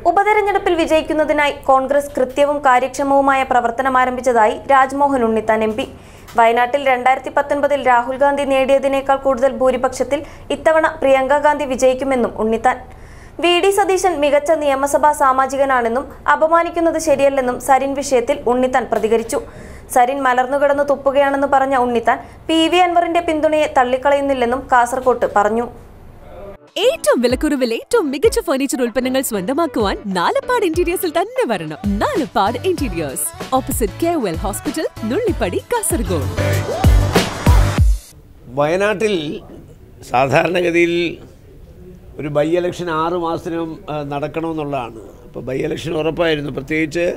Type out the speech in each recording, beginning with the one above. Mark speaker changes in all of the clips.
Speaker 1: ഉപതെരഞ്ഞെടുപ്പിൽ വിജയിക്കുന്നതിനായി കോൺഗ്രസ് കൃത്യവും കാര്യക്ഷമവുമായ പ്രവർത്തനം ആരംഭിച്ചതായി രാജ്മോഹൻ ഉണ്ണിത്താൻ എം പി വയനാട്ടിൽ രണ്ടായിരത്തി പത്തൊൻപതിൽ രാഹുൽ ഗാന്ധി നേടിയതിനേക്കാൾ കൂടുതൽ ഭൂരിപക്ഷത്തിൽ ഇത്തവണ പ്രിയങ്ക ഗാന്ധി വിജയിക്കുമെന്നും ഉണ്ണിത്താൻ വി ഡി സതീശൻ മികച്ച നിയമസഭാ സാമാജികനാണെന്നും അപമാനിക്കുന്നത് ശരിയല്ലെന്നും സരിൻ വിഷയത്തിൽ ഉണ്ണിത്താൻ പ്രതികരിച്ചു സരിൻ മലർന്നുകിടന്ന് തുപ്പുകയാണെന്ന് പറഞ്ഞ ഉണ്ണിത്താൻ പി വി അൻവറിന്റെ പിന്തുണയെ തള്ളിക്കളയുന്നില്ലെന്നും കാസർകോട്ട് പറഞ്ഞു
Speaker 2: ഏറ്റവും വിലക്കുറവിൽ ഏറ്റവും മികച്ച ഫർണിച്ചർ ഉൽപ്പന്നങ്ങൾ സ്വന്തമാക്കുവാൻ നാലപ്പാട് ഇന്റീരിയേഴ്സിൽ തന്നെ വരണം Nalappad interiors opposite K well hospital Nullippady Kasaragod
Speaker 3: വയനാട്ടിൽ സാധാരണഗതിയിൽ ഒരു ബൈ ഇലക്ഷൻ ആറ് മാസത്തിനും ആ, നടക്കണമെന്നുള്ളതാണ് അപ്പോൾ ബൈ ഇലക്ഷൻ ഉറപ്പായിരുന്നു പ്രത്യേകിച്ച്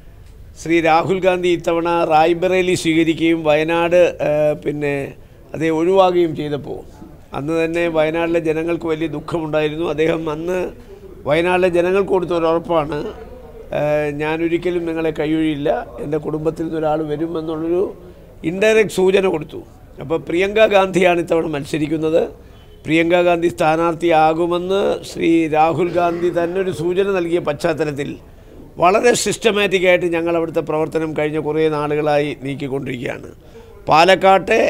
Speaker 3: ശ്രീ രാഹുൽ ഗാന്ധി ഇത്തവണ റായ്ബറേലി സ്വീകരിക്കുകയും വയനാട് ആ, പിന്നെ അതേ ഒഴിവാകുകയും ചെയ്തപ്പോൾ അന്ന് തന്നെ വയനാട്ടിലെ ജനങ്ങൾക്ക് വലിയ ദുഃഖമുണ്ടായിരുന്നു അദ്ദേഹം അന്ന് വയനാട്ടിലെ ജനങ്ങൾക്ക് കൊടുത്ത ഒരു ഉറപ്പാണ് ആ, ഞാനൊരിക്കലും നിങ്ങളെ കൈയൊഴിയില്ല എൻ്റെ കുടുംബത്തിൽ നിന്ന് ഒരാൾ വരുമെന്നുള്ളൊരു ഇൻഡയറക്റ്റ് സൂചന കൊടുത്തു അപ്പോൾ പ്രിയങ്ക ഗാന്ധിയാണ് ഇത്തവണ മത്സരിക്കുന്നത് പ്രിയങ്ക ഗാന്ധി സ്ഥാനാർത്ഥിയാകുമെന്ന് ശ്രീ രാഹുൽ ഗാന്ധി തന്നെ ഒരു സൂചന നൽകിയ പശ്ചാത്തലത്തിൽ വളരെ സിസ്റ്റമാറ്റിക് ആയിട്ട് ഞങ്ങൾ അവിടുത്തെ പ്രവർത്തനം കഴിഞ്ഞ കുറേ നാളുകളായി നീക്കിക്കൊണ്ടിരിക്കുകയാണ് പാലക്കാട്ടെ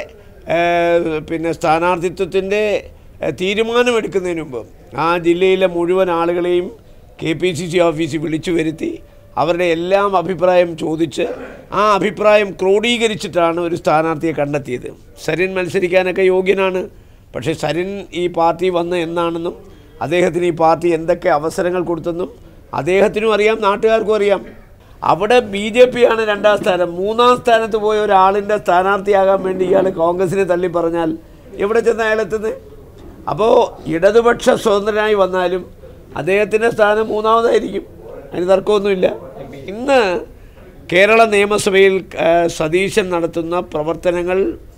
Speaker 3: ഏഹ്, പിന്നെ സ്ഥാനാർത്ഥിത്വത്തിൻ്റെ ഏഹ്, തീരുമാനമെടുക്കുന്നതിന് മുമ്പ് ആ ജില്ലയിലെ മുഴുവൻ ആളുകളെയും കെ പി സി സി ഓഫീസിൽ വിളിച്ചു വരുത്തി അവരുടെ എല്ലാം അഭിപ്രായം ചോദിച്ച് ആ അഭിപ്രായം ക്രോഡീകരിച്ചിട്ടാണ് ഒരു സ്ഥാനാർത്ഥിയെ കണ്ടെത്തിയത് സരിൻ മത്സരിക്കാനൊക്കെ യോഗ്യനാണ് പക്ഷേ സരിൻ ഈ പാർട്ടി വന്ന എന്നാണെന്നും അദ്ദേഹത്തിന് ഈ പാർട്ടി എന്തൊക്കെ അവസരങ്ങൾ കൊടുത്തെന്നും അദ്ദേഹത്തിനും അറിയാം നാട്ടുകാർക്കും അറിയാം അവിടെ ബി ജെ പി ആണ് രണ്ടാം സ്ഥാനം മൂന്നാം സ്ഥാനത്ത് പോയ ഒരാളിൻ്റെ സ്ഥാനാർത്ഥിയാകാൻ വേണ്ടി ഇയാൾ കോൺഗ്രസിനെ തള്ളി പറഞ്ഞാൽ എവിടെ ചെന്ന് അയാളെത്തുന്നത് അപ്പോൾ ഇടതുപക്ഷ സ്വതന്ത്രനായി വന്നാലും അദ്ദേഹത്തിൻ്റെ സ്ഥാനം മൂന്നാമതായിരിക്കും അതിന് തർക്കമൊന്നുമില്ല ഇന്ന് കേരള നിയമസഭയിൽ ആ, സതീശൻ നടത്തുന്ന പ്രവർത്തനങ്ങൾ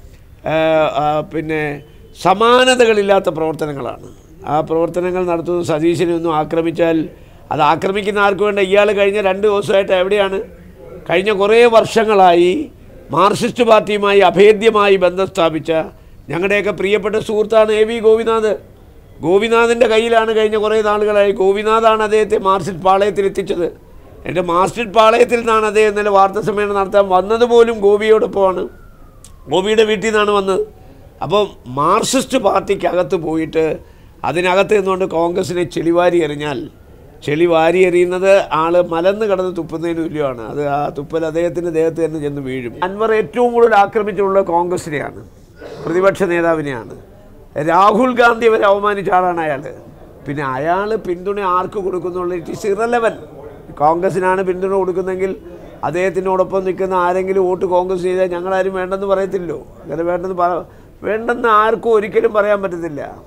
Speaker 3: ആ, ആ, പിന്നെ സമാനതകളില്ലാത്ത പ്രവർത്തനങ്ങളാണ് ആ പ്രവർത്തനങ്ങൾ നടത്തുന്ന സതീശനെ ഒന്നും ആക്രമിച്ചാൽ അത് ആക്രമിക്കുന്ന ആർക്ക് വേണ്ട ഇയാൾ കഴിഞ്ഞ രണ്ട് ദിവസമായിട്ട് എവിടെയാണ് കഴിഞ്ഞ കുറേ വർഷങ്ങളായി മാർക്സിസ്റ്റ് പാർട്ടിയുമായി അഭേദ്യമായി ബന്ധം സ്ഥാപിച്ച ഞങ്ങളുടെയൊക്കെ പ്രിയപ്പെട്ട സുഹൃത്താണ് എ വി ഗോപിനാഥ് ഗോപിനാഥിൻ്റെ കയ്യിലാണ് കഴിഞ്ഞ കുറേ നാളുകളായി ഗോപിനാഥാണ് അദ്ദേഹത്തെ മാർക്സിസ്റ്റ് പാളയത്തിൽ എത്തിച്ചത് എൻ്റെ മാർക്സിസ്റ്റ് പാളയത്തിൽ നിന്നാണ് അദ്ദേഹം ഇന്നലെ വാർത്താ സമ്മേളനം നടത്താൻ വന്നത് പോലും ഗോപിയോടൊപ്പമാണ് ഗോപിയുടെ വീട്ടിൽ നിന്നാണ് വന്നത് അപ്പോൾ മാർക്സിസ്റ്റ് പാർട്ടിക്കകത്ത് പോയിട്ട് അതിനകത്ത് നിന്നുകൊണ്ട് കോൺഗ്രസിനെ ചെളിവാരി എറിഞ്ഞാൽ ചെളി വാരി എറിയുന്നത് ആൾ മലന്ന് കിടന്ന് തുപ്പുന്നതിന് തുല്യമാണ് അത് ആ തുപ്പൽ അദ്ദേഹത്തിൻ്റെ ദേഹത്ത് തന്നെ ചെന്ന് വീഴും അൻവർ ഏറ്റവും കൂടുതൽ ആക്രമിച്ചിട്ടുള്ളത് കോൺഗ്രസിനെയാണ് പ്രതിപക്ഷ നേതാവിനെയാണ് രാഹുൽ ഗാന്ധി വരെ അവമാനിച്ച ആളാണ് അയാൾ പിന്നെ അയാൾ പിന്തുണ ആർക്ക് കൊടുക്കുന്നുള്ള ഇറ്റ് ഇസ് ഇറലവൻ കോൺഗ്രസിനാണ് പിന്തുണ കൊടുക്കുന്നതെങ്കിൽ അദ്ദേഹത്തിനോടൊപ്പം നിൽക്കുന്ന ആരെങ്കിലും വോട്ട് കോൺഗ്രസ് ചെയ്താൽ ഞങ്ങളാരും വേണ്ടെന്ന് പറയത്തില്ലോ അങ്ങനെ വേണ്ടെന്ന് പറ വേണ്ടെന്ന് ആർക്കും ഒരിക്കലും പറയാൻ പറ്റത്തില്ല